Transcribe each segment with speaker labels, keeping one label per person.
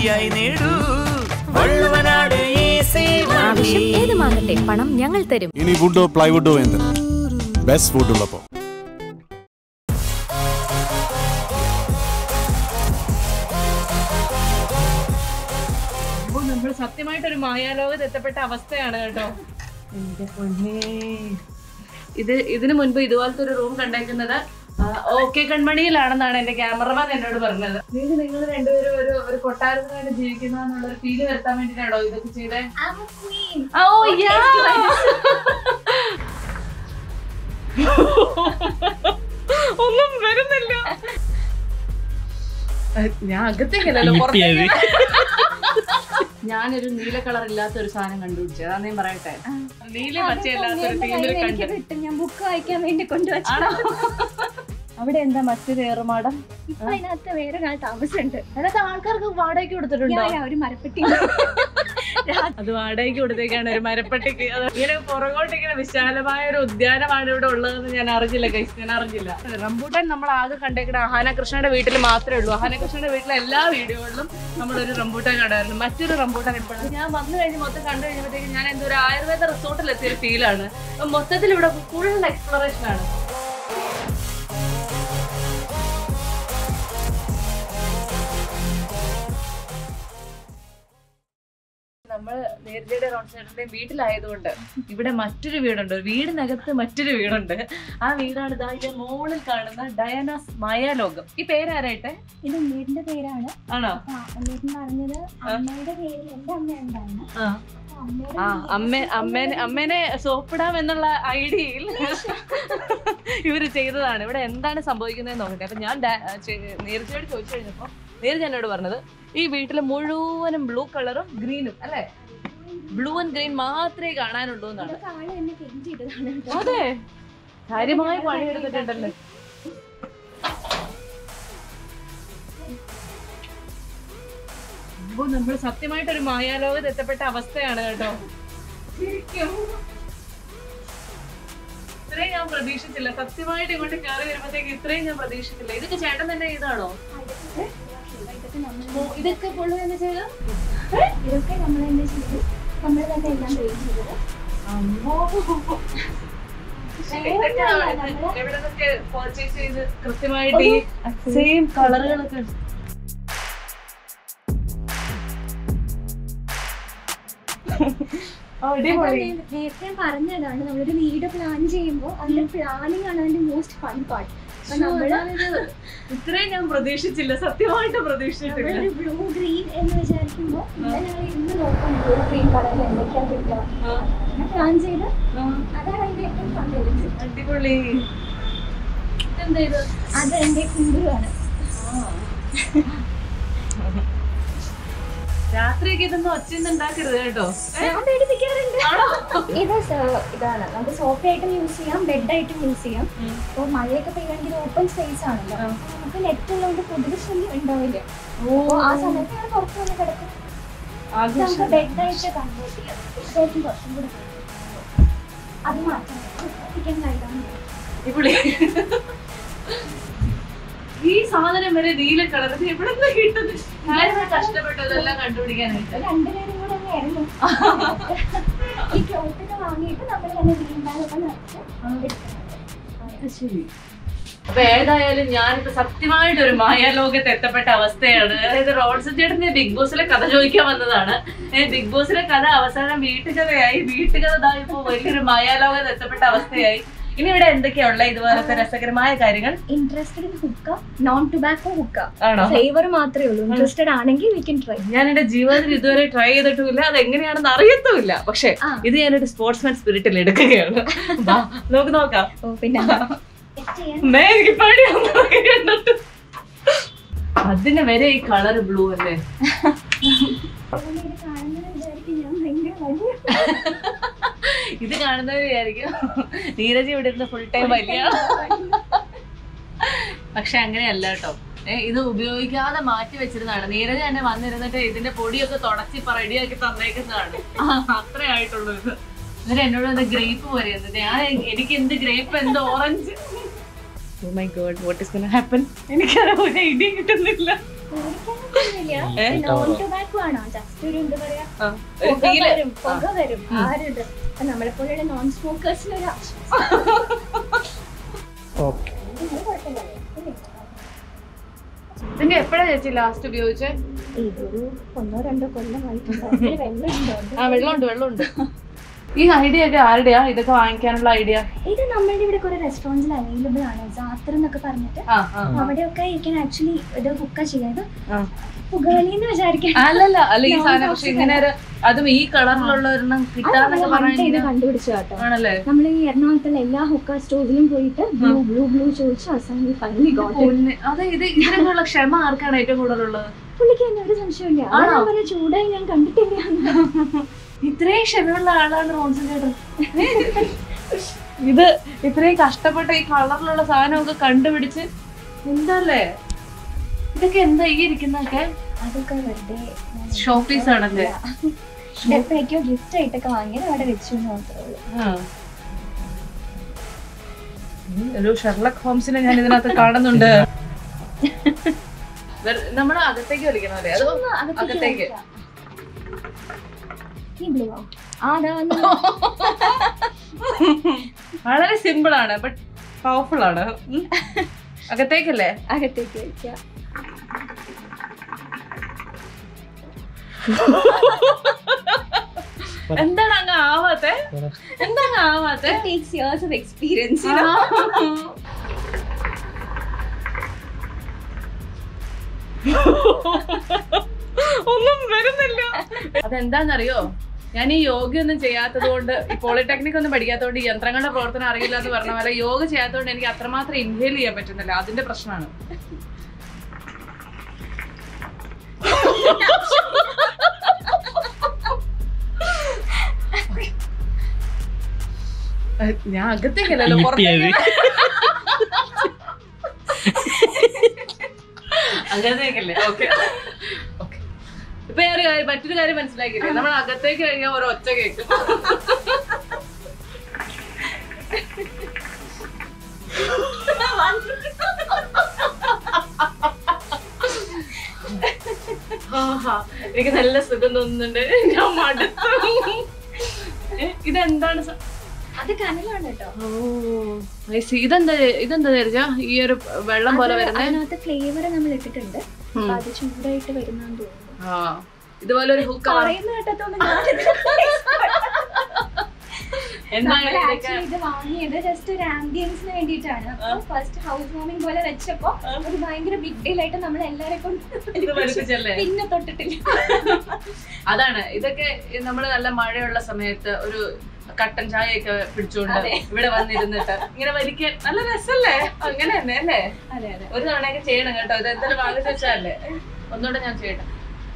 Speaker 1: ഈസിയായി നേടൂ വള്ളുവനാട് ഈസി
Speaker 2: ആവശ്യം ഏതുമാകട്ടെ പണം ഞങ്ങൾ തരും
Speaker 3: ഇനി വുഡോ പ്ലൈവുഡോ എന്ത് ബെസ്റ്റ് വുഡ് ഉള്ളപ്പോ
Speaker 4: അപ്പൊ നമ്മൾ സത്യമായിട്ട് ഒരു മായാലോകത്ത് എത്തപ്പെട്ട അവസ്ഥയാണ് കേട്ടോ എന്റെ പൊന്നേ ഇത് ഇതിനു മുൻപ് ഇതുപോലത്തെ ഒരു റൂം കണ്ടേക്കുന്നത് ഓക്കെ കൺമണിയിലാണെന്നാണ് എന്റെ ക്യാമറമാൻ എന്നോട് പറഞ്ഞത് നിങ്ങൾ നിങ്ങൾ രണ്ടുപേരും ഒരു ഒരു കൊട്ടാരത്തിനായിട്ട് ജീവിക്കുന്ന ഒരു ഫീല് വരുത്താൻ വേണ്ടിട്ടാണോ ഇതൊക്കെ ചെയ്തേ ഓ യാ ഒന്നും വരുന്നില്ല ഞാൻ അകത്തേക്കല്ലോ പുറത്തേക്ക് ഞാനൊരു നീല കളർ ഇല്ലാത്ത ഒരു സാധനം കണ്ടുപിടിച്ചത് അതാ ഞാൻ പറയട്ടെ നീല പച്ചയല്ലാത്ത ഒരു ടീമിൽ കണ്ടു
Speaker 5: ഞാൻ ബുക്ക് വായിക്കാൻ വേണ്ടി കൊണ്ടുവച്ചു
Speaker 4: ആണോ അവിടെ എന്താ മറ്റൊരു ഏറുമാടം
Speaker 5: ഇപ്പൊ അതിനകത്ത് വേറെ ഒരാൾ താമസമുണ്ട്
Speaker 4: അതിനകത്ത് ആൾക്കാർക്ക് വാടകയ്ക്ക് കൊടുത്തിട്ടുണ്ടോ
Speaker 5: ഞാൻ ഒരു മരപ്പെട്ടി
Speaker 4: അത് വാടകയ്ക്ക് കൊടുത്തേക്കാണ് ഒരു മരപ്പട്ടിക്ക് അത് ഇങ്ങനെ പുറകോട്ട് ഇങ്ങനെ വിശാലമായ ഒരു ഉദ്യാനമാണ് ഇവിടെ ഉള്ളതെന്ന് ഞാൻ അറിഞ്ഞില്ല കൈസ് ഞാൻ അറിഞ്ഞില്ല റംബൂട്ടാൻ നമ്മൾ ആകെ കണ്ടേക്കുന്ന അഹാന കൃഷ്ണയുടെ വീട്ടിൽ മാത്രമേ ഉള്ളൂ അഹാന കൃഷ്ണയുടെ വീട്ടിലെ എല്ലാ വീഡിയോകളിലും നമ്മളൊരു റംബൂട്ടാൻ കണ്ടായിരുന്നു മറ്റൊരു റംബൂട്ടാൻ ഇപ്പോഴും ഞാൻ വന്നു കഴിഞ്ഞ് മൊത്തം കണ്ടു കഴിഞ്ഞപ്പോഴത്തേക്ക് ഞാൻ എന്തോ ഒരു ആയുർവേദ റിസോർട്ടിൽ എത്തിയ ഒരു ഫീലാണ് മൊത്തത്തിൽ ഇവിടെ ഫുൾ എക്സ്പ്ലോറേഷൻ ആണ് നമ്മൾ നേരത്തെ റോഡ് സൈഡിന്റെ വീട്ടിലായതുകൊണ്ട് ഇവിടെ മറ്റൊരു വീടുണ്ട് ഒരു വീടിനകത്ത് മറ്റൊരു വീടുണ്ട് ആ വീടാണ് ഇതാ ഇതിന്റെ മുകളിൽ കാണുന്ന ഡയാനാസ് മായാലോകം ഈ പേരാരായിട്ടെ
Speaker 5: ഇത് അമ്മയുടെ പേരാണ്
Speaker 4: ആണോ
Speaker 5: ആ, അമ്മേട്ടൻ പറഞ്ഞത് അമ്മയുടെ പേരിൽ എന്റെ അമ്മ ഉണ്ടായിരുന്നു
Speaker 4: ആ
Speaker 5: അപ്പൊ അമ്മയുടെ
Speaker 4: ആ അമ്മ അമ്മേനെ അമ്മേനെ സോപ്പിടാം എന്നുള്ള ഐഡിയയിൽ ഇവര് ചെയ്തതാണ് ഇവിടെ എന്താണ് സംഭവിക്കുന്നത് നോക്കട്ടെ അപ്പൊ ഞാൻ നീരജയോട് ചോദിച്ചു കഴിഞ്ഞപ്പോ നീരജ എന്നോട് പറഞ്ഞത് ഈ വീട്ടിൽ മുഴുവനും ബ്ലൂ കളറും ഗ്രീനും അല്ലെ ബ്ലൂ ആൻഡ് ഗ്രീൻ മാത്രമേ കാണാനുള്ളൂ എന്നാണ്
Speaker 5: ഇതൊക്കെ ആള് തന്നെ പെയിന്റ് ചെയ്തതാണ് കേട്ടോ.
Speaker 4: അതെ കാര്യമായ പണി എടുത്തിട്ടുണ്ടല്ലോ അപ്പൊ നമ്മൾ സത്യമായിട്ട് ഒരു മായാലോകത്ത് എത്തപ്പെട്ട അവസ്ഥയാണ് കേട്ടോ ശരിക്കും ഇത്രയും ഞാൻ പ്രതീക്ഷിച്ചില്ല സത്യമായിട്ട് ഇങ്ങോട്ട് കയറി വരുമ്പോഴത്തേക്ക് ഇത്രയും ഞാൻ പ്രതീക്ഷിച്ചില്ല ഇതൊക്കെ ചേട്ടൻ തന്നെ ചെയ്താണോ
Speaker 5: ഇതൊക്കെ നമ്മൾ
Speaker 4: ഓ, ഇതൊക്കെ പുള്ളി തന്നെ ചെയ്ത
Speaker 5: ഇതൊക്കെ നമ്മൾ തന്നെ ചെയ്തു നമ്മൾ തന്നെ എല്ലാം പെയിന്റ് ചെയ്തത്
Speaker 4: എവിടെ നിന്നൊക്കെ പർച്ചേസ് ചെയ്ത് കൃത്യമായിട്ട് ഈ സെയിം കളറുകളൊക്കെ അടിപൊളി
Speaker 5: ഞാൻ നേരത്തെ പറഞ്ഞതാണ് നമ്മളൊരു വീട് പ്ലാൻ ചെയ്യുമ്പോൾ അതിന്റെ പ്ലാനിങ് ആണ് അതിന്റെ മോസ്റ്റ് ഫൺ പാർട്ട് അപ്പൊ നമ്മള്
Speaker 4: ഞാനിത് ഇത്രയും ഞാൻ പ്രതീക്ഷിച്ചില്ല സത്യമായിട്ട് പ്രതീക്ഷിച്ചിട്ടില്ല
Speaker 5: നമ്മളൊരു ബ്ലൂ ഗ്രീൻ എന്ന് വിചാരിക്കുമ്പോൾ ഇന്നലെ ഇന്ന് നോക്കാം ബ്ലൂ ഗ്രീൻ കളറിൽ എന്തൊക്കെയാ കിട്ടുക
Speaker 4: ആ,
Speaker 5: അങ്ങനെ പ്ലാൻ ചെയ്ത്
Speaker 4: ആ,
Speaker 5: അതാണ് അതിന്റെ ഏറ്റവും ഫണ്ട്
Speaker 4: അടിപൊളി എന്താ ഇത്
Speaker 5: അത് എന്റെ കുമ്പുറാണ്
Speaker 4: രാത്രിയൊക്കെ ഇതൊന്നും ഒച്ചയൊന്നും ഉണ്ടാക്കരുത് കേട്ടോ
Speaker 5: ഞാൻ പേടിപ്പിക്കാറുണ്ട് ഇത് സ- ഇതാണ് നമുക്ക് സോഫയായിട്ടും യൂസ് ചെയ്യാം ബെഡായിട്ടും യൂസ് ചെയ്യാം ഇപ്പോൾ മഴയൊക്കെ പെയ്യുകയാണെങ്കിൽ ഓപ്പൺ സ്പേസ് ആണല്ലോ
Speaker 4: ആ.
Speaker 5: അപ്പൊ നമുക്ക് നെറ്റ് ഉള്ളതുകൊണ്ട് കൊതുക് ശല്യം ഉണ്ടാവില്ല അപ്പോൾ ആ സമയത്ത് ഞാൻ പുറത്ത് വന്ന് കിടക്കും ഇത് നമുക്ക് ബെഡായിട്ട് കൺവേർട്ട് ചെയ്യാം അതായിരിക്കും കുറച്ചും കൂടി നല്ലത്. അത് മാറ്റാം ചിക്കൻ കഴിക്കാൻ
Speaker 4: അടിപൊളി ഈ സാധനം വരെ നീല കളർ ഇത് എവിടെ നിന്ന് കിട്ടുന്നത് ഞാൻ കഷ്ടപ്പെട്ടു ഇതെല്ലാം കണ്ടുപിടിക്കാനായിട്ട്
Speaker 5: രണ്ടുപേരും കൂടെ അങ്ങ് ഇറങ്ങും ഈ ക്ലോത്തൊക്കെ വാങ്ങിയിട്ട് നമ്മൾ തന്നെ ഗ്രീൻ ബാഗൊക്കെ നിറച്ച് എടുക്കണം
Speaker 4: ശരി അപ്പൊ ഏതായാലും ഞാനിപ്പോ സത്യമായിട്ട് ഒരു മായാലോകത്ത് എത്തപ്പെട്ട അവസ്ഥയാണ് അതായത് റോഡ് ചേട്ടന്റെ ബിഗ് ബോസിലെ കഥ ചോദിക്കാൻ വന്നതാണ് ഏ, ബിഗ് ബോസിലെ കഥ അവസാനം വീട്ടുകഥയായി വീട്ടുകഥ ദാ ഇപ്പോ വലിയൊരു മായാലോകത്ത് എത്തപ്പെട്ട അവസ്ഥയായി ഇനി ഇവിടെ എന്തൊക്കെയാ ഉള്ള ഇതുപോലത്തെ രസകരമായ കാര്യങ്ങൾ
Speaker 5: interested in hookah non tobacco hookah
Speaker 4: ആണോ
Speaker 5: ഫ്ലേവർ മാത്രമേ ഉള്ളൂ ഇൻട്രസ്റ്റഡ് ആണെങ്കിൽ വി കൻ ട്രൈ
Speaker 4: ഞാൻ എന്റെ ജീവിതത്തിൽ ഇതുവരെ ട്രൈ ചെയ്തിട്ടുമില്ല അത് എങ്ങനെയാണെന്ന് അറിയത്തുമില്ല പക്ഷെ
Speaker 5: ആ.
Speaker 4: ഇത് ഞാനൊരു സ്പോർട്സ്മാൻ സ്പിരിറ്റിൽ എടുക്കുകയാണ് വാ, നമുക്ക് നോക്കാം
Speaker 5: ഓ പിന്നെ ചെയ്യാൻ
Speaker 4: അമ്മേ, എനിക്ക് പേടിയാവുന്നു ഇതൊക്കെ കണ്ടിട്ട്. അതിന് വരെ ഈ കളർ ബ്ലൂ അല്ലേ
Speaker 5: ഇത് കാണുന്നത് വിചാരിക്കും ഞാൻ ഭയങ്കര വലിയ
Speaker 4: ഇത് കാണുന്നവർ വിചാരിക്കും നീരജ് ഇവിടെ ഇരുന്ന് ഫുൾ ടൈം വലിയ പക്ഷെ അങ്ങനെയല്ല കേട്ടോ ഏ, ഇത് ഉപയോഗിക്കാതെ മാറ്റി വെച്ചിരുന്നതാണ് നീരജ് തന്നെ വന്നിരുന്നിട്ട് ഇതിന്റെ പൊടിയൊക്കെ തുടച്ച് ഇപ്പൊ റെഡിയാക്കി തന്നേക്കുന്നതാണ് ആ, അത്രേ ആയിട്ടുള്ളൂ ഇത് എന്നിട്ട് എന്നോട് എന്താ ഗ്രേപ്പ് പോലെയെന്ന് ഞാൻ എനിക്ക് എന്ത് ഗ്രേപ്പ് എന്ത് orange oh my god what is gonna happen എനിക്ക് ഒരു ഐഡിയ കിട്ടുന്നില്ല
Speaker 5: പേടിക്കാനൊന്നുമില്ല
Speaker 4: ഏ?
Speaker 5: നോൺ ടുബാക്കോ എടുക്കുവാണോ ജസ്റ്റ് ഒരു എന്താ പറയാ
Speaker 4: ആ, ഒരു
Speaker 5: പുക
Speaker 4: feel.
Speaker 5: വരും പുക വരും ആ ഒരു ഇത് അപ്പൊ നമ്മളെ പോലെയുള്ള നോൺ സ്മോക്കേഴ്സിന് ഒരു ആശ്വാസം
Speaker 3: ഓക്കെ
Speaker 5: ഇത് കുഴപ്പമില്ല ഇല്ലേ?
Speaker 4: ഇതിന്റെ എപ്പോഴാ ചേച്ചി ലാസ്റ്റ് ഉപയോഗിച്ചേ
Speaker 5: ഇതൊരു ഒന്നോ രണ്ടോ കൊല്ലമായിട്ടുണ്ട് അതില് വെള്ളമുണ്ടോ
Speaker 4: ആ വെള്ളമുണ്ട് വെള്ളമുണ്ട് ഈ ഐഡിയ ഒക്കെ ആരുടെയാ ഇതൊക്കെ വാങ്ങിക്കാനുള്ള ഐഡിയ
Speaker 5: ഇത് നമ്മളുടെ ഇവിടെ കുറെ റെസ്റ്റോറൻറ്റിൽ അവൈലബിൾ ആണ് ജാത്ര എന്നൊക്കെ പറഞ്ഞിട്ട്
Speaker 4: ആ ആ
Speaker 5: അവിടെയൊക്കെ യു ക്യാൻ ആക്ച്വലി ഇത് ബുക്ക ചെയ്യാം ഇത്
Speaker 4: ആ.
Speaker 5: പുകവലി എന്ന് വിചാരിക്കാൻ
Speaker 4: അല്ലല്ല അല്ല ഈ സാധനം പക്ഷെ ഇങ്ങനെ ഒരു അതും ഈ കളറിലുള്ള ഒരെണ്ണം കിട്ടാന്നൊക്കെ
Speaker 5: ഇത്
Speaker 4: പറഞ്ഞാൽ
Speaker 5: കണ്ടുപിടിച്ചു കേട്ടോ
Speaker 4: ആണല്ലേ
Speaker 5: നമ്മൾ ഈ എറണാകുളത്തുള്ള എല്ലാ ഹുക്ക സ്റ്റോറിലും പോയിട്ട് ബ്ലൂ ബ്ലൂ ബ്ലൂ ചോദിച്ചു അവസാനം ഫൈനലി ഗോട്ട്
Speaker 4: പൊന്ന്. അതെ ഇത് ഇതിനുള്ള ക്ഷമ ആർക്കാണ് ഏറ്റവും കൂടുതലുള്ളത്
Speaker 5: പുള്ളിക്ക് തന്നെ ഒരു സംശയമില്ല
Speaker 4: ആണോ?
Speaker 5: അതാ പറഞ്ഞ ചൂടായി ഞാൻ കണ്ടിട്ടില്ല
Speaker 4: ഇത്രയും ക്ഷമയുള്ള ആളാണ് റോൺസൺ ചേട്ടൻ ഇത് ഇത്രയും കഷ്ടപ്പെട്ട ഈ കളറിലുള്ള സാധനമൊക്കെ കണ്ടുപിടിച്ച് എന്താല്ലേ ഇതൊക്കെ എന്താ ഈ ഇരിക്കുന്നൊക്കെ
Speaker 5: അതൊക്കെ വെറുതെ
Speaker 4: ഷോ പീസ് ആണല്ലേ
Speaker 5: എപ്പോഴേക്കോ ഗിഫ്റ്റ് ആയിട്ടൊക്കെ വാങ്ങിയത് അവിടെ വെച്ചു എന്ന് മാത്രമേ ഉള്ളൂ
Speaker 4: ആ. ഉം, ഒരു ഷെർലക് ഹോംസിനെ ഞാൻ ഇതിനകത്ത് കാണുന്നുണ്ട് നമ്മൾ അകത്തേക്ക് വലിക്കണം അല്ലേ അതോ
Speaker 5: ഒന്ന് അകത്തേക്ക്
Speaker 4: അകത്തേക്ക്
Speaker 5: വെക്കാം. ഈ ബ്ലൂ ഔട്ട് ആ അതാ വന്നു
Speaker 4: വളരെ സിമ്പിൾ ആണ് ബട്ട് പവർഫുൾ ആണ് ഉം. അകത്തേക്കല്ലേ
Speaker 5: അകത്തേക്ക് വെക്കാം
Speaker 4: എന്താണ് അങ്ങ് ആവാത്തെ എന്താണ് ആവാത്തെ
Speaker 5: ടേക്സ് ഇയേഴ്സ് ഓഫ് എക്സ്പീരിയൻസ്
Speaker 4: ഒന്നും വരുന്നില്ല അതെന്താന്നറിയോ ഞാൻ ഈ യോഗ ഒന്നും ചെയ്യാത്തത് കൊണ്ട് ഈ പോളിടെക്നിക് ഒന്നും പഠിക്കാത്തതുകൊണ്ട് ഈ യന്ത്രങ്ങളുടെ പ്രവർത്തനം അറിയില്ല എന്ന് പറഞ്ഞ പോലെ യോഗ ചെയ്യാത്തതുകൊണ്ട് എനിക്ക് അത്രമാത്രം ഇൻഹേൽ ചെയ്യാൻ പറ്റുന്നില്ല അതിന്റെ പ്രശ്നമാണ് അഹ് ഞാൻ അകത്തേക്കല്ലല്ലോ പുറത്തേക്ക് അകത്തേക്കല്ലേ ഓക്കെ ഓക്കെ ഇപ്പൊ ഞാൻ ഒരു കാര്യം മറ്റൊരു കാര്യം മനസ്സിലാക്കിയില്ലേ നമ്മൾ അകത്തേക്ക് കഴിഞ്ഞാൽ ഒരു ഒച്ച കേൾക്കും ആഹാ, എനിക്ക് നല്ല സുഖം തോന്നുന്നുണ്ട് ഞാൻ മടുത്തു ഏ, ഇതെന്താണ് സ-
Speaker 5: അത് കനലാണ് കേട്ടോ
Speaker 4: ഓ I see. ഇതെന്താ ഇതെന്താ ധരിച്ച ഈ ഒരു വെള്ളം പോലെ
Speaker 5: അത്
Speaker 4: വരുന്നേ
Speaker 5: അതിനകത്ത് ഫ്ലേവർ നമ്മൾ ഇട്ടിട്ടുണ്ട്
Speaker 4: ഉം.
Speaker 5: അപ്പൊ അത് ചൂടായിട്ട് വരുന്നാന്ന് തോന്നുന്നു
Speaker 4: ആ ഇതുപോലെ ഒരു ഹുക്ക്
Speaker 5: പറയുന്ന കേട്ടത്തോണ്ട്
Speaker 4: എന്താണ്
Speaker 5: നമ്മൾ
Speaker 4: ഇതിനൊക്കെ
Speaker 5: actually ഇത് വാങ്ങിയത് ജസ്റ്റ് ഒരു ആംബിയൻസിന് വേണ്ടിയിട്ടാണ് ഫസ്റ്റ് ഹൗസ് വാമിംഗ് പോലെ വെച്ചപ്പോ ഒരു ഭയങ്കര ബിഗ് ഡീൽ ആയിട്ട് നമ്മൾ എല്ലാരെ കൊണ്ട്
Speaker 4: ഇത് വലിപ്പിച്ചല്ലേ
Speaker 5: പിന്നെ തൊട്ടിട്ടില്ല
Speaker 4: അതാണ് ഇതൊക്കെ നമ്മൾ നല്ല മഴയുള്ള സമയത്ത് ഒരു കട്ടൻ ചായയൊക്കെ പിടിച്ചുകൊണ്ട് ഇവിടെ വന്നിരുന്നിട്ട് ഇങ്ങനെ വലിക്കാൻ നല്ല രസല്ലേ അങ്ങനെ തന്നെ അല്ലേ
Speaker 5: അതെ അതെ
Speaker 4: ഒരു തവണയൊക്കെ ചെയ്യണം കേട്ടോ ഇത് എന്തായാലും വാങ്ങിച്ചു വെച്ചാലേ ഒന്നുകൂടെ ഞാൻ ചെയ്യട്ടെ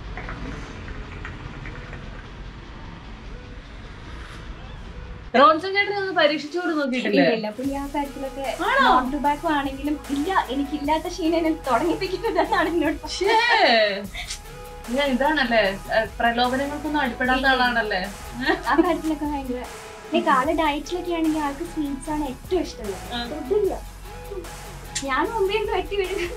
Speaker 4: റോൺസൺ ചേട്ടൻ ഒന്ന് പരീക്ഷിച്ചു കൂടെ നോക്കിയിട്ടില്ലേ
Speaker 5: ഇല്ല ഇല്ല പുള്ളി ആ കാര്യത്തിലൊക്കെ നോൺ ടുബാക്കോ ആണെങ്കിലും ഇല്ല എനിക്കില്ലാത്ത ക്ഷീണം എന്നെ തുടങ്ങിപ്പിക്കുന്നതെന്നാണ് എന്നോട്
Speaker 4: ശ്ശേ. ഞാൻ ഇതാണല്ലേ ഏ, പ്രലോഭനങ്ങൾക്കൊന്നും അടിപ്പെടാത്ത ആളാണല്ലേ
Speaker 5: ആ കാര്യത്തിലൊക്കെ ഭയങ്കര ലൈക്ക് ആള് ഡയറ്റിലൊക്കെ ആണെങ്കിൽ ആൾക്ക് സ്വീറ്റ്സ് ആണ് ഏറ്റവും ഇഷ്ടമുള്ളത് ഫുഡില്ല ഞാൻ മുമ്പേ ഇത് വെട്ടി വീഴുക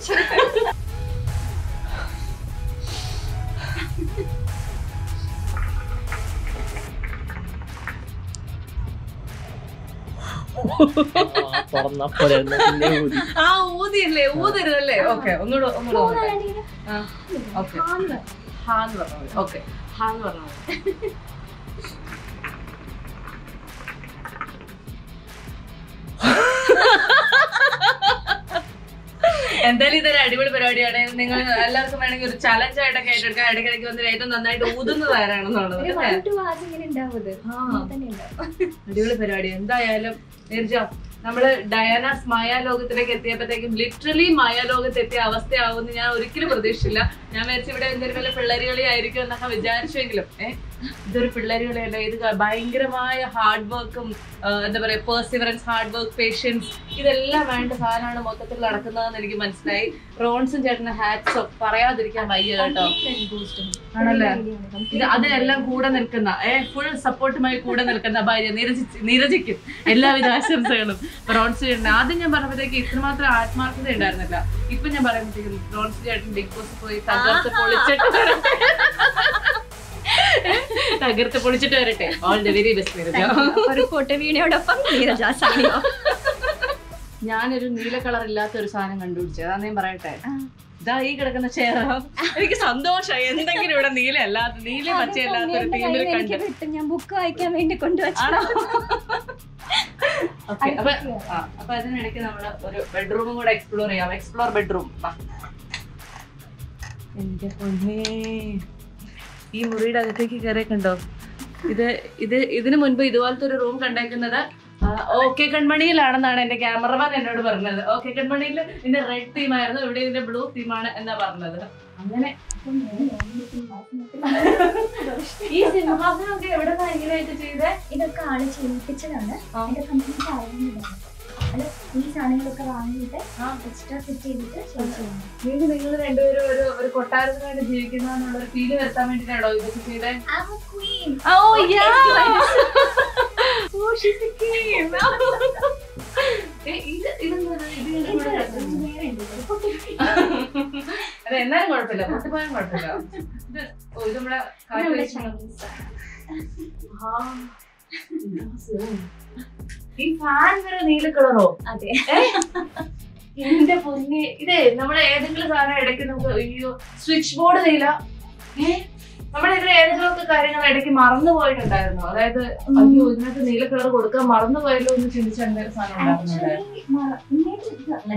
Speaker 1: തുറന്നപ്പോഴായിരുന്നു പിന്നെ ഊതി
Speaker 4: ആ ഊതിയല്ലേ ഊതരുതല്ലേ ഓക്കെ ഒന്നുകൂടെ ഒന്നുകൂടെ നോക്കട്ടെ. ആ ഓക്കെ ഹാന്ന് പറഞ്ഞാൽ മതി ഓക്കെ ഹാന്ന് പറഞ്ഞാൽ മതി എന്തായാലും ഇതൊരു അടിപൊളി പരിപാടിയാണ് നിങ്ങൾ എല്ലാവർക്കും വേണമെങ്കിൽ ഒരു ചലഞ്ച് ആയിട്ടൊക്കെ ഏറ്റെടുക്കാൻ ഇടയ്ക്കിടയ്ക്ക് വന്ന് ഏറ്റവും നന്നായിട്ട് ഊതുന്നത് ആരാണെന്നുള്ളത്
Speaker 5: ഒരു
Speaker 4: അല്ലേ?
Speaker 5: വൺ ടു ആസ് ഇങ്ങനെ ഉണ്ടാവും ഇത്
Speaker 4: ആ.
Speaker 5: അങ്ങനെ തന്നെ ഉണ്ടാവും
Speaker 4: അടിപൊളി പരിപാടി എന്തായാലും നിർജ നമ്മള് ഡയാനാസ് മായ ലോകത്തിലേക്ക് എത്തിയപ്പോഴത്തേക്കും ലിറ്ററലി മായ ലോകത്ത് എത്തിയ അവസ്ഥയാവുമെന്ന് ഞാൻ ഒരിക്കലും പ്രതീക്ഷിച്ചില്ല ഞാൻ വിചാരിച്ചു ഇവിടെ എന്തെങ്കിലും വല്ല പിള്ളേരുകളി ആയിരിക്കും എന്നൊക്കെ വിചാരിച്ചെങ്കിലും ഏഹ് ഇതൊരു പിള്ളേരുകളിയല്ല ഇത് ക- ഭയങ്കരമായ ഹാർഡ് വർക്കും എന്താ പറയാ പേഴ്സിവറൻസ് ഹാർഡ് വർക്ക് പേഷ്യൻസ് ഇതെല്ലാം വേണ്ട സാധനമാണ് മൊത്തത്തിൽ നടക്കുന്നതെന്ന് എനിക്ക് മനസ്സിലായി റോൺസും ചേട്ടന് ഹാറ്റ്സ് ഓഫ് പറയാതിരിക്കാൻ വയ്യ കേട്ടോ ആണല്ലേ ഇത് അതിനെല്ലാം കൂടെ നിൽക്കുന്ന ഏ ഫുൾ സപ്പോർട്ടുമായി കൂടെ നിൽക്കുന്ന ഭാര്യ നീരജി നീരജിക്കും എല്ലാവിധ ആശംസകളും റോൺസ് ചേട്ടൻ ആദ്യം ഞാൻ പറഞ്ഞപ്പോഴത്തേക്ക് ഇത്രമാത്രം ആത്മാർത്ഥത ഉണ്ടായിരുന്നില്ല ഇപ്പൊ ഞാൻ പറയുമ്പോഴത്തേക്കും റോൺസ് ചേട്ടൻ ബിഗ് ബോസ് പോയി തകർത്ത് പൊളിച്ചിട്ട് വരട്ടെ. തകർത്ത് പൊളിച്ചിട്ട് വരട്ടെ all the very best Neeraja
Speaker 5: ഒരു ഫോട്ടോ വീഡിയോടൊപ്പം നീരജ സാനിയോ
Speaker 4: ഞാനൊരു നീല കളർ ഇല്ലാത്ത ഒരു സാധനം കണ്ടുപിടിച്ചത് അതാ ഞാൻ പറയട്ടെ ഇതാ ഈ കിടക്കുന്ന ചെയർ എനിക്ക് സന്തോഷമായി എന്തെങ്കിലും ഇവിടെ നീല അല്ലാത്ത നീല പച്ച അല്ലാത്ത ഒരു തീമിൽ കണ്ട്
Speaker 5: വിട്ടു ഞാൻ ബുക്ക് വായിക്കാൻ വേണ്ടി കൊണ്ടുവച്ചു
Speaker 4: ആണോ ഓക്കെ അപ്പൊ ആ, അപ്പൊ അതിനിടയ്ക്ക് നമ്മള് ഒരു ബെഡ്റൂമും കൂടെ എക്സ്പ്ലോർ ചെയ്യാം എക്സ്പ്ലോർ ബെഡ്റൂം എന്റെ പൊന്നേ ഈ മുറിയുടെ അകത്തേക്ക് കയറിയിട്ടുണ്ടോ ഇത് ഇത് ഇതിനു മുൻപ് ഇതുപോലത്തെ ഒരു റൂം കണ്ടേക്കുന്നത് ഓക്കെ കൺമണിയിലാണെന്നാണ് എന്റെ ക്യാമറമാൻ എന്നോട് പറഞ്ഞത് ഓക്കെ കൺമണിയിൽ ഇതിന്റെ റെഡ് തീം ആയിരുന്നു ഇവിടെ ഇതിന്റെ ബ്ലൂ തീമാണ് എന്നാ പറഞ്ഞത് അങ്ങനെ ഈ സിംഹാസനമൊക്കെ എവിടെ എങ്ങനെയായിട്ട് ചെയ്തേ
Speaker 5: ഇതൊക്കെ ആള് ചെയ്യിപ്പിച്ചതാണ്
Speaker 4: ആ.
Speaker 5: എന്റെ കമ്പനി ആയിരുന്നില്ല ആള് ഈ സാധനങ്ങളൊക്കെ വാങ്ങിയിട്ട്
Speaker 4: ആ.
Speaker 5: എക്സ്ട്രാ സെറ്റ് ചെയ്തിട്ട് ചെയ്യിച്ചതാണ്
Speaker 4: വീണ്ടും നിങ്ങൾ രണ്ടുപേരും ഒരു ഒരു കൊട്ടാരത്തിനായിട്ട് ജീവിക്കുന്ന ഒരു ഫീല് വരുത്താൻ വേണ്ടിട്ടാണോ ഇതൊക്കെ ചെയ്തേ
Speaker 5: I'm a queen.
Speaker 4: Oh yeah. oh, she's a king. ഏ, ഇത് ഇതെന്താണ്? ഇത്
Speaker 5: ഇത്
Speaker 4: ഇതിന്റെ കൂടെ കെട്ടുന്നു.
Speaker 5: വേറെ ഉണ്ട്. ഇത് പൊട്ടി-
Speaker 4: അതെ എന്നാലും കുഴപ്പമില്ല പൊട്ടിപ്പോയാലും കുഴപ്പമില്ല ഇത് ഓ ഇത് നമ്മുടെ കാറ്റ്
Speaker 5: നമ്മുടെ
Speaker 4: വീശുന്ന-
Speaker 5: Chinese ആണ്.
Speaker 4: ആ. ഈ ഫാൻ വരെ നീല കളറോ
Speaker 5: അതെ
Speaker 4: എന്റെ പൊന്നെ ഇതേ നമ്മളെ ഏതെങ്കിലും സാധനം ഇടയ്ക്ക് നമുക്ക് അയ്യോ സ്വിച്ച് ബോർഡ് നീല ഏ നമ്മുടെ ഇതിൽ ഏതെങ്കിലും ഒക്കെ കാര്യങ്ങൾ ഇടയ്ക്ക് മറന്നു പോയിട്ടുണ്ടായിരുന്നു അതായത് അയ്യോ ഇതിനകത്ത് നീല കളർ കൊടുക്കാൻ മറന്നു പോയല്ലോ എന്ന് ചിന്തിച്ച എന്തെങ്കിലും സാധനം ഉണ്ടായിരുന്നുണ്ടായിരുന്നു
Speaker 5: Actually, മറ- ഇമേജ് ഇത് അല്ല.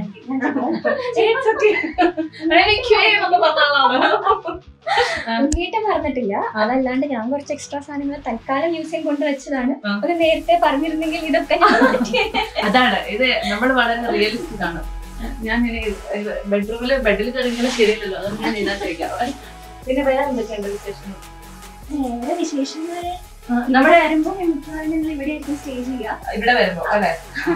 Speaker 4: It's okay. എനിക്ക് എന്നൊക്കെ പറഞ്ഞാളാണ്.
Speaker 5: ഉണ്ണിയേട്ടൻ പറഞ്ഞിട്ടില്ല അതല്ലാണ്ട് ഞാൻ കുറച്ച് എക്സ്ട്രാ സാധനങ്ങൾ തൽക്കാലം മ്യൂസിയം കൊണ്ടുവച്ചതാണ്
Speaker 4: ആ.
Speaker 5: ഒരു നേരത്തെ പറഞ്ഞിരുന്നെങ്കിൽ ഇതൊക്കെ ഞാൻ മാറ്റിയേനെ.
Speaker 4: അതാണ് ഇത് നമ്മൾ വളരെ റിയലിസ്റ്റിക് ആണ് ഞാൻ ഇനി ബെഡ്റൂമില് ബെഡിൽ കിടങ്ങനെ ശരിയല്ലല്ലോ അതുകൊണ്ട് ഞാൻ ഇതിനകത്ത് വെക്കാം പിന്നെ വേറെ എന്തൊക്കെയുണ്ട് വിശേഷം
Speaker 5: വേറെ വിശേഷങ്ങള്
Speaker 4: നമ്മുടെ
Speaker 5: വരുമ്പോ മിക്കവാറും നിങ്ങൾ ഇവിടെ ആയിരിക്കും സ്റ്റേ ചെയ്യുക
Speaker 4: ഇവിടെ വരുമ്പോ അല്ലെ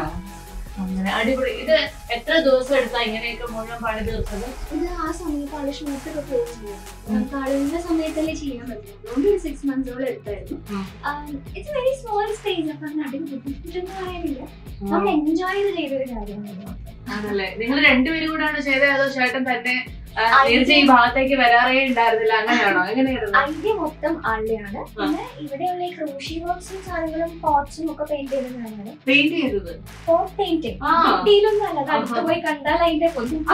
Speaker 4: അങ്ങനെ അടിപൊളി ഇത് എത്ര ദിവസം എടുത്താ ഇങ്ങനെയൊക്കെ മുഴുവൻ പണി തീർത്തത്
Speaker 5: ഇത് ആ സമയത്ത് ആള് ഷൂട്ടൊക്കെ പോയി ചെയ്യാം നമുക്ക് ആളുടെ സമയത്തല്ലേ ചെയ്യാൻ പറ്റും അതുകൊണ്ട് ഒരു സിക്സ് മന്ത്സോളം എടുത്തായിരുന്നു
Speaker 4: ഉം.
Speaker 5: ഇറ്റ്സ് വെരി സ്മോൾ സ്പേസ് അപ്പൊ നടുവ് ബുദ്ധിമുട്ടൊന്നും പറയാനില്ല നമ്മൾ എൻജോയ് ചെയ്ത് ചെയ്തൊരു കാര്യമാണ്
Speaker 4: ആണല്ലേ നിങ്ങൾ രണ്ടുപേരും കൂടാണ് ചെയ്തത് അതോ ചേട്ടൻ തന്നെ ആ, നീരജ ഈ ഭാഗത്തേക്ക് വരാറേ ഉണ്ടായിരുന്നില്ല അങ്ങനെയാണോ എങ്ങനെയായിരുന്നു
Speaker 5: ഐഡിയ മൊത്തം ആളുടെയാണ് പിന്നെ ഇവിടെയുള്ള ഈ ക്രൂഷി വർക്ക്സും സാധനങ്ങളും പോട്ട്സും ഒക്കെ പെയിന്റ് ചെയ്ത ഞാനാണ്
Speaker 4: പെയിന്റ് ചെയ്തത്
Speaker 5: പോട്ട് പെയിന്റിങ്
Speaker 4: ആ.
Speaker 5: ഡീലൊന്നും അല്ല അത് അടുത്ത്
Speaker 4: ആഹാ.
Speaker 5: പോയി കണ്ടാൽ അതിന്റെ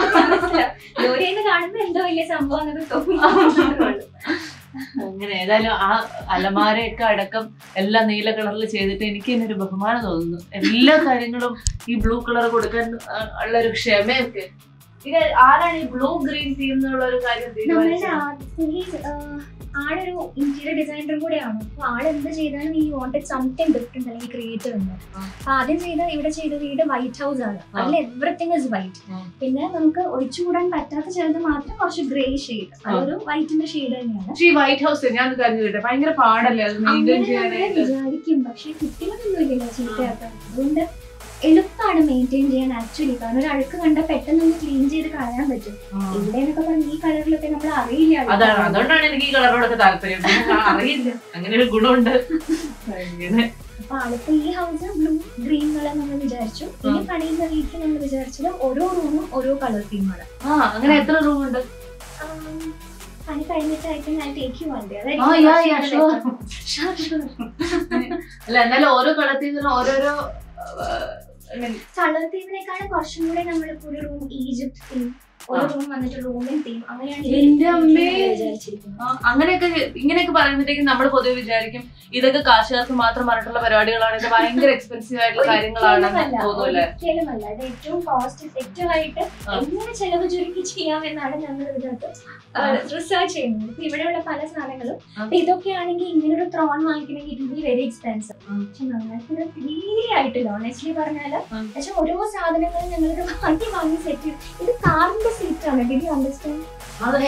Speaker 5: ജോലിയെന്ന് കാണുമ്പോൾ എന്തോ വലിയ സംഭവം എന്നൊക്കെ തോന്നുന്നു
Speaker 4: അങ്ങനെ ഏതായാലും ആ അലമാരയൊക്കെ അടക്കം എല്ലാം നീല കളറിൽ ചെയ്തിട്ട് എനിക്ക് തന്നെ ഒരു ബഹുമാനം തോന്നുന്നു എല്ലാ കാര്യങ്ങളും ഈ ബ്ലൂ കളർ കൊടുക്കാൻ ആ, ഉള്ള ഒരു ക്ഷമയൊക്കെ ഇത് ആരാണ് ഈ ബ്ലൂ ഗ്രീൻ തീം എന്നുള്ള ഒരു കാര്യം
Speaker 5: നമ്മളുടെ
Speaker 4: തീരുമാനിച്ചത്
Speaker 5: ആ- ഈ, ആ, ആളൊരു ഇന്റീരിയർ ഡിസൈനറും കൂടെയാണ് അപ്പൊ ആൾ എന്ത് ചെയ്താലും ഈ വാണ്ടഡ് സംതിങ് ഡിഫറെന്റ് അല്ലെങ്കിൽ ക്രിയേറ്റീവ് ഉണ്ട്
Speaker 4: ആ.
Speaker 5: അപ്പൊ ആദ്യം ചെയ്ത ഇവിടെ ചെയ്ത വീട് വൈറ്റ് ഹൗസ് ആണ് അതിൽ എവറിത്തിങ് ഇസ് വൈറ്റ്
Speaker 4: ആ.
Speaker 5: പിന്നെ നമുക്ക് ഒഴിച്ചുകൂടാൻ പറ്റാത്ത ചിലത് മാത്രം കുറച്ച് ഗ്രേ ഷെയ്ഡ് അതൊരു വൈറ്റിന്റെ ഷെയ്ഡ് തന്നെയാണ്
Speaker 4: പക്ഷേ ഈ വൈറ്റ് ഹൗസ് ഞാൻ കാര്യം കേട്ടെ ഭയങ്കര പാടല്ലേ അത് മെയിൻറ്റെയിൻ
Speaker 5: അങ്ങനെ നമ്മള്
Speaker 4: ചെയ്യാനായിട്ട്
Speaker 5: വിചാരിക്കും പക്ഷെ കുട്ടികളൊന്നുമില്ലല്ലോ ചീത്തയാക്കാൻ അതുകൊണ്ട് എളുപ്പമാണ് മെയിൻറ്റെയിൻ ചെയ്യാൻ ആക്ച്വലി കാരണം ഒരു അഴുക്ക് കണ്ട പെട്ടെന്ന് ഒന്ന് ക്ലീൻ ചെയ്ത് കളയാൻ പറ്റും
Speaker 4: ആ.
Speaker 5: ഇവിടെ എന്നൊക്കെ പറഞ്ഞ ഈ കളറിലൊക്കെ നമ്മൾ അറിയില്ല
Speaker 4: അതാണ് അതുകൊണ്ടാണ് എനിക്ക് ഈ കളറോടൊക്കെ താല്പര്യം പിന്നെ അറിയില്ല അങ്ങനെ ഒരു ഗുണമുണ്ട് അങ്ങനെ
Speaker 5: അപ്പൊ ആളിപ്പോ ഈ ഹൗസ് ബ്ലൂ ഗ്രീൻ കളർ നമ്മൾ വിചാരിച്ചു ഇനി പണിയുന്ന വീട്ടിൽ നമ്മൾ വിചാരിച്ചത് ഓരോ റൂമും ഓരോ കളർ തീമാണ്
Speaker 4: ആ അങ്ങനെ എത്ര റൂം ഉണ്ട്
Speaker 5: പണി കഴിഞ്ഞിട്ടായിരിക്കും ഞാൻ ടേക്ക് യു വേണ്ടി
Speaker 4: ആ യാ യാ ഷുവർ അല്ല എന്നാലും ഓരോ കളത്തിൽ ഓരോരോ I mean,
Speaker 5: കളർ തീമിനേക്കാളും കുറച്ചും കൂടെ നമ്മളിപ്പോ ഒരു റൂം ഈജിപ്ത് തീം ഒരു റൂം വന്നിട്ട് റോമൻ തീം അങ്ങനെയാണ് ഈ
Speaker 4: എന്റെ അമ്മേ.
Speaker 5: വിചാരിച്ചിരിക്കുന്നത്
Speaker 4: ആ, അങ്ങനെയൊക്കെ അങ്ങനെയൊക്കെ പറയുമ്പോഴത്തേക്കും നമ്മൾ പൊതുവെ വിചാരിക്കും ഇതൊക്കെ കാശുകാർക്ക് മാത്രം പറഞ്ഞിട്ടുള്ള പരിപാടികളാണ് ഇത് ഭയങ്കര എക്സ്പെൻസീവ് ആയിട്ടുള്ള കാര്യങ്ങളാണെന്ന്
Speaker 5: ഒരിക്കലുമല്ല,
Speaker 4: തോന്നൂല്ലേ
Speaker 5: ഒരിക്കലുമല്ല ഇത് ഏറ്റവും കോസ്റ്റ് എഫക്റ്റീവ് ആയിട്ട്
Speaker 4: ആ.
Speaker 5: എങ്ങനെ ചെലവ് ചുരുക്കി ചെയ്യാമെന്നാണ് ഞങ്ങൾ ഇതിനകത്ത്
Speaker 4: ആ.
Speaker 5: റിസർച്ച് ചെയ്യുന്നത് ഇപ്പൊ ഇവിടെയുള്ള പല സാധനങ്ങളും
Speaker 4: ആ.
Speaker 5: അപ്പൊ ഇതൊക്കെയാണെങ്കിൽ ഇങ്ങനെ ഒരു ത്രോൺ വാങ്ങിക്കണമെങ്കിൽ ഇറ്റ് ബി വെരി എക്സ്പെൻസീവ്
Speaker 4: ആ.
Speaker 5: പക്ഷെ ഞങ്ങൾക്ക് ഇത് തീരെ ആയിട്ടില്ല ഓണസ്റ്റ്ലി പറഞ്ഞാല്
Speaker 4: ആ.
Speaker 5: പക്ഷെ ഓരോ സാധനങ്ങളും ഞങ്ങൾക്ക് വാങ്ങി വാങ്ങി സെറ്റ് ചെയ്ത് ഇത് കാറിന്റെ സീറ്റ് ആണ് ഡിഡ് യു അണ്ടർസ്റ്റാൻഡ്
Speaker 4: അതെ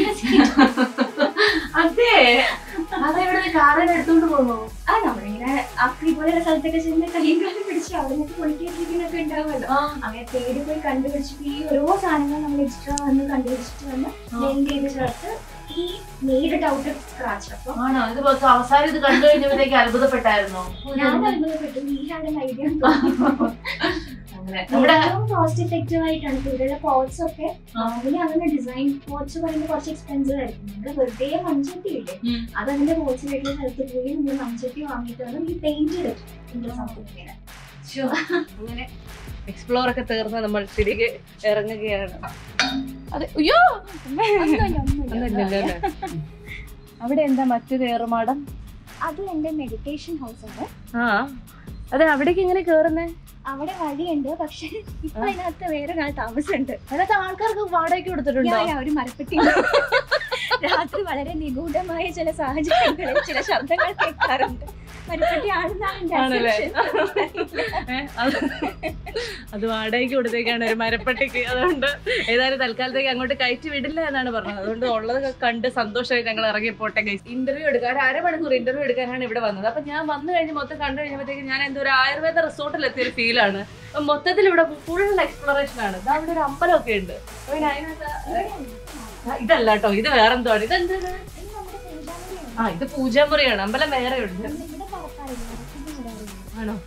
Speaker 4: അതെ അതെവിടെ കാറിൽ എടുത്തോണ്ട് പോകുന്നു
Speaker 5: ആ നമ്മളിങ്ങനെ ആക്രി പോലെയുള്ള സ്ഥലത്തൊക്കെ ചെന്ന് കയ്യും കാലം പിടിച്ച് അവിടെ നിന്നൊക്കെ പൊളിക്കൊക്കെ ഉണ്ടാവുമല്ലോ അങ്ങനെ തേടി പോയി കണ്ടുപിടിച്ചിട്ട് ഈ ഓരോ സാധനങ്ങൾ നമ്മൾ എക്സ്ട്രാ വന്ന് കണ്ടുപിടിച്ചിട്ട് വന്ന് മെയിൻ ചെയ്ത് ചേർത്ത് ഈ മെയ്ഡ് ഔട്ട് ഓഫ് സ്ക്രാച്ച് അപ്പൊ
Speaker 4: ആണോ ഇത് പോ- അവസാനം ഇത് കണ്ടു കഴിഞ്ഞപ്പോഴത്തേക്ക് അത്ഭുതപ്പെട്ടായിരുന്നോ
Speaker 5: ഞാൻ അത്ഭുതപ്പെട്ടു ഈ ഹാഡ് ഐഡിയ
Speaker 4: അങ്ങനെ നമ്മുടെ
Speaker 5: കോസ്റ്റ് എഫക്റ്റീവ് ആയിട്ടാണ് ഇപ്പൊ ഇവിടെയുള്ള പോട്ട്സ് ഒക്കെ നോർമലി അങ്ങനെ ഡിസൈൻ പോട്ട്സ് പറയുമ്പോൾ കുറച്ച് എക്സ്പെൻസീവ് ആയിരിക്കും നമ്മൾ വെറുതെ മൺചട്ടി ഇല്ലേ
Speaker 4: ഉം.
Speaker 5: അത് അതിന്റെ പോട്ട്സ് വീട്ടിൽ സ്ഥലത്ത് പോയി നമ്മൾ മൺചട്ടി വാങ്ങിയിട്ടാണ് ഈ പെയിന്റ് ചെയ്തിട്ട് സംഭവിക്കുന്നത്
Speaker 4: ശ്ശോ, അങ്ങനെ എക്സ്പ്ലോർ ഒക്കെ തീർന്ന് നമ്മൾ തിരികെ ഇറങ്ങുകയാണ് അത് അയ്യോ ഒന്നുമില്ലല്ലോ അല്ലേ? അവിടെ എന്താ മറ്റൊരു ഏറുമാടം
Speaker 5: അത് എന്റെ മെഡിറ്റേഷൻ ഹൗസ് ആണ്
Speaker 4: ആ അതെ അവിടേക്ക് എങ്ങനെ കേറുന്നേ
Speaker 5: അവിടെ വഴിയുണ്ട് പക്ഷെ ഇപ്പൊ അതിനകത്ത് വേറെ ഒരാൾ താമസമുണ്ട്
Speaker 4: അതിനകത്ത് ആൾക്കാർക്ക് വാടകയ്ക്ക് കൊടുത്തിട്ടുണ്ടോ
Speaker 5: ഞാൻ ഒരു മരപ്പെട്ടി രാത്രി വളരെ നിഗൂഢമായ ചില സാഹചര്യങ്ങളിൽ ചില ശബ്ദങ്ങൾ കേൾക്കാറുണ്ട് മരപ്പെട്ടി ആണെന്നാണ് എന്റെ
Speaker 4: ആണല്ലേ?
Speaker 5: assumption.
Speaker 4: ഏ, അത് അത് വാടകയ്ക്ക് കൊടുത്തേക്കാണ് ഒരു മരപ്പട്ടിക്ക് അതുകൊണ്ട് ഏതായാലും തൽക്കാലത്തേക്ക് അങ്ങോട്ട് കയറ്റി വിടില്ല എന്നാണ് പറഞ്ഞത് അതുകൊണ്ട് ഉള്ളതൊക്കെ കണ്ട് സന്തോഷമായി ഞങ്ങൾ ഇറങ്ങി പോട്ടെ ഗൈസ് ഇന്റർവ്യൂ എടുക്കാൻ ഒരു അരമണിക്കൂർ ഇന്റർവ്യൂ എടുക്കാനാണ് ഇവിടെ വന്നത് അപ്പൊ ഞാൻ വന്നു കഴിഞ്ഞ് മൊത്തം കണ്ടു കഴിഞ്ഞപ്പോഴത്തേക്ക് ഞാൻ എന്തോ ഒരു ആയുർവേദ റിസോർട്ടിൽ എത്തിയ ഒരു ഫീലാണ് മൊത്തത്തിൽ ഇവിടെ ഫുൾ എക്സ്പ്ലോറേഷൻ ആണ് ഇതാ അവിടെ ഒരു അമ്പലമൊക്കെ ഉണ്ട് അപ്പൊ പിന്നെ അതിനകത്ത് ആ, ഇതല്ല കേട്ടോ ഇത് വേറെന്തോ ആണ് ഇതെന്ത് ഇത്?
Speaker 5: ഇത് നമ്മുടെ പൂജാമുറിയാണ്.
Speaker 4: ആ ഇത് പൂജാമുറിയാണ് അമ്പലം വേറെ ഉണ്ട്
Speaker 5: നമ്മൾ ഇവിടെ കടക്കാറില്ല ഇടയ്ക്കൊന്നും വരാറില്ല.
Speaker 4: ആണോ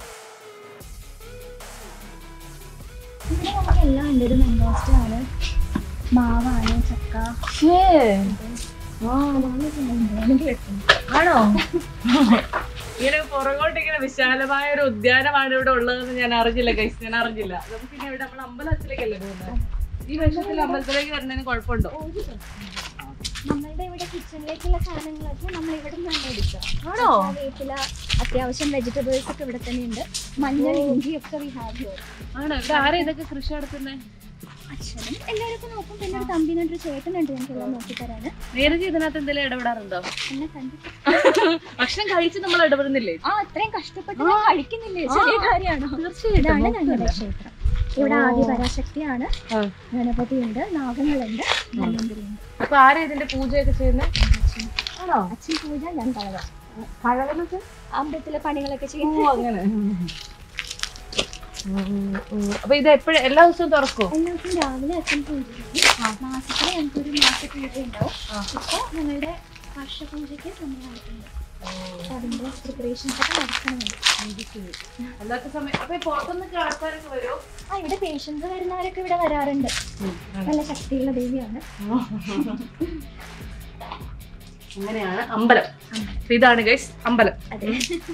Speaker 5: ഇവിടെ നമുക്ക് എല്ലാം ഉണ്ട് ഇത് മംഗോസ്റ്റാണ് മാവാണ് ചക്ക
Speaker 4: ആണോ ഇങ്ങനെ പുറകോട്ട് ഇങ്ങനെ വിശാലമായ ഒരു ഉദ്യാനമാണ് ഇവിടെ ഉള്ളതെന്ന് ഞാൻ അറിഞ്ഞില്ല കൈസ് ഞാൻ അറിഞ്ഞില്ല നമുക്ക് ഇനി ഇവിടെ നമ്മൾ അമ്പലത്തിലേക്കല്ലേ പോകുന്നത് ഈ വേഷത്തിൽ അമ്പലത്തിലേക്ക് വരുന്നതിന് കുഴപ്പമുണ്ടോ
Speaker 5: നമ്മളുടെ ഇവിടെ കിച്ചണിലേക്കുള്ള സാധനങ്ങളൊക്കെ നമ്മൾ ഇവിടെ നിന്നാണ് എടുക്കുക
Speaker 4: ആണോ?
Speaker 5: വീട്ടിലെ അത്യാവശ്യം വെജിറ്റബിൾസ് ഒക്കെ ഇവിടെ തന്നെ ഉണ്ട് മഞ്ഞൾ ഇഞ്ചി ഒക്കെ വി ഹാവ് ഹിയർ
Speaker 4: ആണോ ഇവിടെ ആരാ ഇതൊക്കെ കൃഷി നടത്തുന്നത്
Speaker 5: അച്ഛനും എല്ലാവരും നോക്കും പിന്നെ ഒരു തമ്പിനുണ്ട് ഒരു ചേട്ടനുണ്ട് എനിക്കെല്ലാം നോക്കി തരാന്
Speaker 4: നേരത്തെ ഇതിനകത്ത് എന്തെങ്കിലും ഇടപെടാറുണ്ടോ
Speaker 5: എന്നെ കണ്ടിട്ട്
Speaker 4: ഭക്ഷണം കഴിച്ച് നമ്മൾ ഇടപെടുന്നില്ലേ
Speaker 5: ആ അത്രയും കഷ്ടപ്പെട്ട് ഞാൻ കഴിക്കുന്നില്ലേ ചെറിയ കാര്യമാണോ ഇതാണ് ഞങ്ങളുടെ ക്ഷേത്രം ഇവിടെ ആദ്യ പരാശക്തിയാണ്
Speaker 4: ആ.
Speaker 5: ഗണപതി ഉണ്ട് നാഗങ്ങളുണ്ട് ധന്വന്തരിയുണ്ട്
Speaker 4: അപ്പൊ ആരാ ഇതിന്റെ പൂജയൊക്കെ ചെയ്യുന്നത് ആണോ
Speaker 5: അച്ഛൻ പൂജ ഞാൻ കളവ
Speaker 4: കഴകനൊക്കെ
Speaker 5: അമ്പലത്തിലെ പണികളൊക്കെ
Speaker 4: ഓ
Speaker 5: ചെയ്യും
Speaker 4: അങ്ങനെ അപ്പൊ ഇത് എപ്പോഴും എല്ലാ ദിവസവും തുറക്കോ
Speaker 5: എല്ലാ ദിവസവും രാവിലെ അച്ഛൻ പൂജ ചെയ്യും മാസത്തിൽ ഞങ്ങൾക്കൊരു മാസ പൂജ ഉണ്ടാവും ഇപ്പൊ ഞങ്ങളുടെ വർഷപൂജയ്ക്ക് സമയമായിട്ടുണ്ട് അപ്പൊ അതിന്റെ പ്രിപ്പറേഷൻസ് ഒക്കെ നടക്കുന്നുണ്ട്
Speaker 4: അല്ലാത്ത സമയം അപ്പൊ ഈ പുറത്തുനിന്നൊക്കെ ആൾക്കാരൊക്കെ വരുമോ
Speaker 5: ആ ഇവിടെ പേഷ്യൻസ് വരുന്നവരൊക്കെ ഇവിടെ വരാറുണ്ട് നല്ല ശക്തിയുള്ള ദേവിയാണ്
Speaker 4: അങ്ങനെയാണ് അമ്പലം അപ്പൊ ഇതാണ് ഗൈസ് അമ്പലം
Speaker 5: അതെ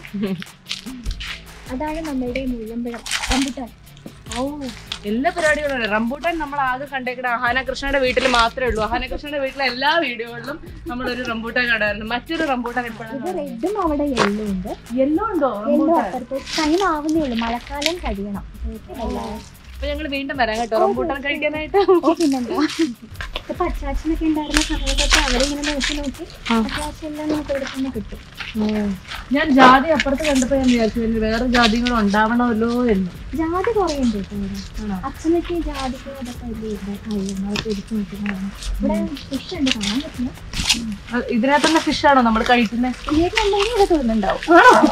Speaker 5: അതാണ് നമ്മളുടെ മുള്ളമ്പഴം റംബുട്ടാൻ
Speaker 4: ഓ എല്ലാ പരിപാടികളും ഉണ്ട് റംബൂട്ടാൻ നമ്മൾ ആകെ കണ്ടേക്കണ അഹാന കൃഷ്ണയുടെ വീട്ടിൽ മാത്രമേ ഉള്ളൂ അഹാന കൃഷ്ണയുടെ വീട്ടിലെ എല്ലാ വീഡിയോകളിലും നമ്മൾ ഒരു റംബൂട്ടാൻ കാണാറുണ്ട് മറ്റൊരു റംബൂട്ടാൻ
Speaker 5: ഇത്
Speaker 4: എപ്പോഴാണ്
Speaker 5: റെഡും അവിടെ യെല്ലോ ഉണ്ട്
Speaker 4: യെല്ലോ ഉണ്ടോ
Speaker 5: യെല്ലോ
Speaker 4: റംബൂട്ടാൻ
Speaker 5: അപ്പുറത്ത് ടൈം ആവുന്നേ ഉള്ളൂ മഴക്കാലം കഴിയണം
Speaker 4: അപ്പൊ ഞങ്ങൾ വീണ്ടും വരാം കേട്ടോ റംബൂട്ടാൻ കഴിക്കാനായിട്ട്
Speaker 5: ഓ പിന്നെന്താ ഇപ്പൊ അച്ചാച്ചനൊക്കെ ഉണ്ടായിരുന്ന സമയത്തൊക്കെ അവരിങ്ങനെ നോക്കി നോക്കി അച്ചാച്ചെല്ലാം നമുക്ക് ഇവിടെ തന്നെ കിട്ടും
Speaker 4: ഞാൻ ജാതി അപ്പുറത്ത് കണ്ടപ്പോ ഞാൻ വിചാരിച്ചു ഇനി വേറെ ജാതികൾ ഉണ്ടാവണമല്ലോ എന്ന്
Speaker 5: ജാതി കുറേ ഉണ്ട് കേട്ടോ ഇവിടെ അച്ഛനൊക്കെ ഈ ജാതിക്ക് അതൊക്കെ വലിയ ഇവിടെ കഴിയുന്നു അതൊക്കെ എടുത്ത് നോക്കുന്നതാണ് ഇവിടെ ഫിഷ് ഉണ്ട് കാണാൻ പറ്റുന്നു
Speaker 4: അത് ഇതിനകത്തുള്ള ഫിഷാണോ നമ്മൾ കഴിക്കുന്നത്
Speaker 5: ഇതിലേക്കുണ്ടെങ്കിൽ ഇവിടെ തോന്നുന്നുണ്ടാവും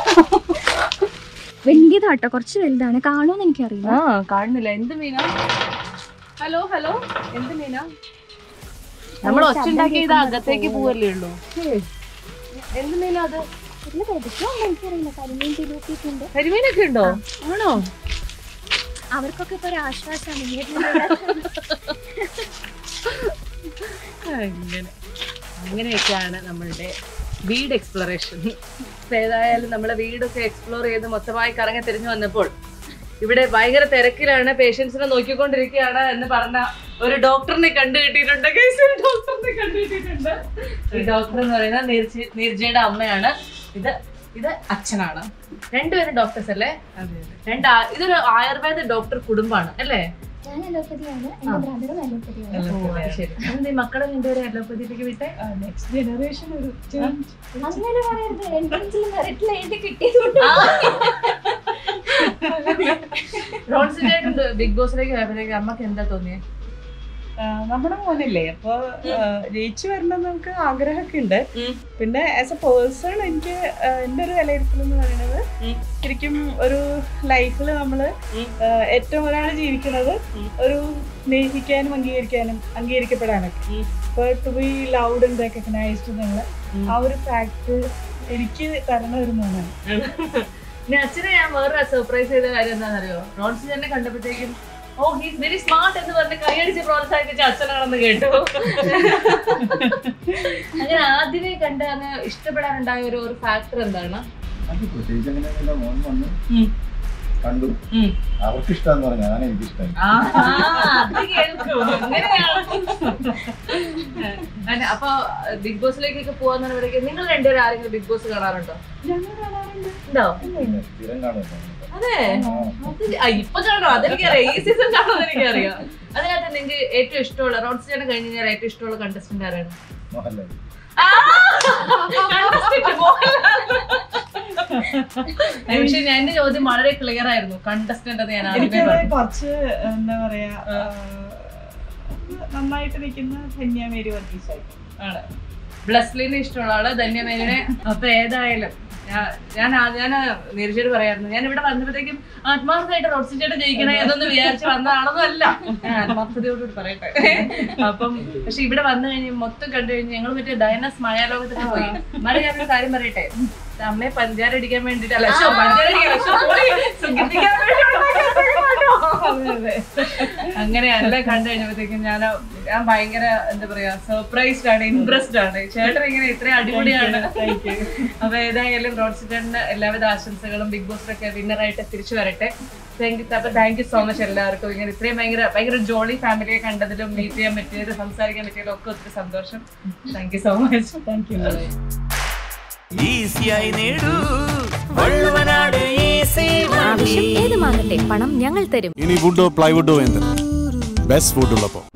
Speaker 5: വലിയതാട്ടോ കുറച്ച് വലുതാണ് കാണുമെന്ന് എനിക്കറിയില്ല
Speaker 4: ആ കാണുന്നില്ല എന്ത് മീനാ ഹലോ ഹലോ എന്ത് മീനാ നമ്മൾ ഒച്ചുണ്ടാക്കി ഇത് അകത്തേക്ക് പോവല്ലേ ഉള്ളൂ എന്ത് മീനാ അത്
Speaker 5: ഇതിൽ വെതിക്കോ എനിക്കറിയില്ല കരിമീൻ തിരുപ്പിട്ടുണ്ട്
Speaker 4: കരിമീനൊക്കെ ഉണ്ടോ ആണോ
Speaker 5: അവർക്കൊക്കെ ഇപ്പൊ ഒരു ആശ്വാസമാണ് ഇങ്ങനെ
Speaker 4: അങ്ങനെ അങ്ങനെയൊക്കെയാണ് നമ്മളുടെ വീട് എക്സ്പ്ലോറേഷൻ ഏതായാലും നമ്മളെ വീടൊക്കെ എക്സ്പ്ലോർ ചെയ്ത് മൊത്തമായി കറങ്ങി തിരിഞ്ഞു വന്നപ്പോൾ ഇവിടെ ഭയങ്കര തിരക്കിലാണ് പേഷ്യൻസിനെ നോക്കിക്കൊണ്ടിരിക്കുകയാണ് എന്ന് പറഞ്ഞ ഒരു ഡോക്ടറിനെ കണ്ടു കിട്ടിയിട്ടുണ്ട് Guys, ഒരു ഡോക്ടറിനെ കണ്ടു കിട്ടിയിട്ടുണ്ട് ഈ ഡോക്ടർ എന്ന് പറയുന്നത് നീർജ നീർജയുടെ അമ്മയാണ് ഇത് ഇത് അച്ഛനാണ് രണ്ടുപേരും ഡോക്ടേഴ്സ് അല്ലേ രണ്ട് ആ- ഇതൊരു ആയുർവേദ ഡോക്ടർ കുടുംബമാണ് അല്ലേ
Speaker 5: ഞാൻ അലോപ്പതിയാണ് എന്റെ ബ്രദറും അലോപ്പതിയാണ്
Speaker 4: ഓ, അത് ശരി. അതെന്താ ഈ മക്കളെ രണ്ടുപേരും അലോപ്പതിയിലേക്ക് വിട്ടെ നെക്സ്റ്റ് ജനറേഷൻ ഒരു
Speaker 5: അങ്ങനെ പറയരുത് എൻട്രൻസിൽ മെറിറ്റിൽ എഴുതി കിട്ടിയതുകൊണ്ട്
Speaker 4: റോൺസിന്റെ ആയിട്ടുണ്ട് ബിഗ് ബോസിലേക്ക് പോയപ്പോഴേക്ക് അമ്മക്ക് എന്താ തോന്നിയേ
Speaker 6: ആ, നമ്മുടെ മോനല്ലേ അപ്പൊ ആ, ജയിച്ചു വരണം നമുക്ക് ആഗ്രഹമൊക്കെ ഉണ്ട് പിന്നെ ആസ് എ പേഴ്സൺ എനിക്ക് ആ, എൻ്റെ ഒരു വിലയിരുത്തൽ എന്ന് പറയുന്നത്
Speaker 4: ഉം.
Speaker 6: ശരിക്കും ഒരു ലൈഫിൽ നമ്മൾ
Speaker 4: ഉം.
Speaker 6: ഏറ്റവും ഒരാൾ ജീവിക്കുന്നത് ഒരു സ്നേഹിക്കാനും അംഗീകരിക്കാനും അംഗീകരിക്കപ്പെടാനൊക്കെ
Speaker 4: ഉം.
Speaker 6: ഇപ്പൊ to be loud and recognised എന്നുള്ള
Speaker 4: ഉം.
Speaker 6: ആ ഒരു ഫാക്ട് എനിക്ക് തരണ ഒരു മോനാണ്
Speaker 4: ഇനി അച്ഛനെ ഞാൻ വേറെ സർപ്രൈസ് ചെയ്ത കാര്യം എന്താണെന്നറിയോ റോൺസി തന്നെ കണ്ടപ്പോഴത്തേക്കും ഓ ഹീസ് വെരി സ്മാർട്ട് എന്ന് പറഞ്ഞ് കൈയടിച്ച് പ്രോത്സാഹിപ്പിച്ച അച്ഛനാണെന്ന് കേട്ടു അങ്ങനെ ആദ്യമേ കണ്ട് അങ്ങ് ഇഷ്ടപ്പെടാനുണ്ടായ ഒരു ഒരു ഫാക്ടർ എന്താണ്
Speaker 7: അത് പ്രത്യേകിച്ച് അങ്ങനെയൊന്നുമില്ല മോൻ വന്നു
Speaker 4: ഉം.
Speaker 7: കണ്ടു
Speaker 4: ഉം.
Speaker 7: അവർക്ക് ഇഷ്ടമെന്ന് പറഞ്ഞു ഞാൻ എനിക്ക് ഇഷ്ടമായി
Speaker 4: ആഹാ, അത് കേൾക്കും. അങ്ങനെയാണ്. അല്ല, അപ്പൊ ബിഗ് ബോസിലേക്കൊക്കെ പോവാന്നുണ്ടെങ്കിൽ നിങ്ങൾ രണ്ടുപേരും ആരെങ്കിലും ബിഗ് ബോസ് കാണാറുണ്ടോ
Speaker 6: ഞങ്ങൾ കാണാറുണ്ട്
Speaker 4: ഉണ്ടോ
Speaker 7: പിന്നെ സ്ഥിരം കാണുമല്ലോ
Speaker 4: അതെ അത് ആ, ഇപ്പൊ കാണോ അതെനിക്കറിയാം ഈ സീസൺ കാണോ എനിക്കറിയാം അതിനകത്ത് നിങ്ങൾക്ക് ഏറ്റവും ഇഷ്ടമുള്ള റോഡ് ചേട്ടൻ കഴിഞ്ഞ് കഴിഞ്ഞാൽ ഏറ്റവും ഇഷ്ടമുള്ള കണ്ടസ്റ്റന്റ് ആരാണ്
Speaker 7: മോഹൻലാൽ
Speaker 4: ആ! Contestant മോഹൻലാൽ. ഏ, പക്ഷെ ഞാൻ എന്റെ ചോദ്യം വളരെ ക്ലിയർ ആയിരുന്നു കണ്ടസ്റ്റന്റ് എന്ന് ഞാൻ ആദ്യമേ
Speaker 6: എനിക്കത്
Speaker 4: പറഞ്ഞു
Speaker 6: കുറച്ച് എന്താ പറയാ ആ, നന്നായിട്ട് നിൽക്കുന്ന ധന്യമേരി വർഗീസായിരിക്കും
Speaker 4: ആണ് ബ്ലസ്ലിനെ ഇഷ്ടമുള്ള ആള് ധന്യമേനെ അപ്പൊ ഏതായാലും ഞാ- ഞാൻ ആ- ഞാൻ നീരജോട് പറയായിരുന്നു ഞാൻ ഇവിടെ വന്നപ്പോഴത്തേക്കും ആത്മാർത്ഥമായിട്ട് റോഡ്സി ചേട്ടൻ ജയിക്കണേ എന്നൊന്ന് വിചാരിച്ച് വന്നതാണെന്നും അല്ല ഞാൻ ആത്മാർത്ഥതയോടുകൂടി പറയട്ടെ അപ്പം പക്ഷെ ഇവിടെ വന്നു കഴിഞ്ഞ് മൊത്തം കണ്ടു കഴിഞ്ഞ് ഞങ്ങൾ മറ്റേ ഡയനസ് മായാലോകത്തിൽ പോയി മഴ ഞാനൊരു കാര്യം പറയട്ടെ അമ്മയെ പഞ്ചാര അടിക്കാൻ വേണ്ടിട്ട് അല്ല ശോ, പഞ്ചാര അടിക്കാൻ ശോ, sorry, സുഖിപ്പിക്കാൻ വേണ്ടി ഉണ്ടാക്കിയ അതെ, അതെ. അങ്ങനെ എല്ലാം കണ്ടു കഴിഞ്ഞപ്പോഴത്തേക്കും ഞാൻ ഞാൻ ഭയങ്കര എന്താ പറയാ സർപ്രൈസ്ഡ് ആണ് ഇംപ്രസ്ഡ് ആണ് ചേട്ടൻ ഇങ്ങനെ ഇത്രയും അടിപൊളിയാണ് അപ്പൊ ഏതായാലും റോഡ് ചേട്ടന്റെ എല്ലാവിധ ആശംസകളും ബിഗ് ബോസിലൊക്കെ വിന്നറായിട്ട് തിരിച്ചു വരട്ടെ താങ്ക് യു അപ്പൊ താങ്ക് യു സോ മച്ച് എല്ലാവർക്കും ഇങ്ങനെ ഇത്രയും ഭയങ്കര ഭയങ്കര ജോളി ഫാമിലിയെ കണ്ടതിലും മീറ്റ് ചെയ്യാൻ പറ്റിയതിലും സംസാരിക്കാൻ പറ്റിയതിലും ഒക്കെ ഒത്തിരി സന്തോഷം thank you so much thank you
Speaker 1: ഈസിയായി നേടൂ വള്ളുവനാട് ഈസി
Speaker 2: ആവശ്യം ഏതുമാകട്ടെ പണം ഞങ്ങൾ തരും
Speaker 3: ഇനി വുഡോ പ്ലൈവുഡോ എന്ത് ബെസ്റ്റ് വുഡ് ഉള്ളപ്പോ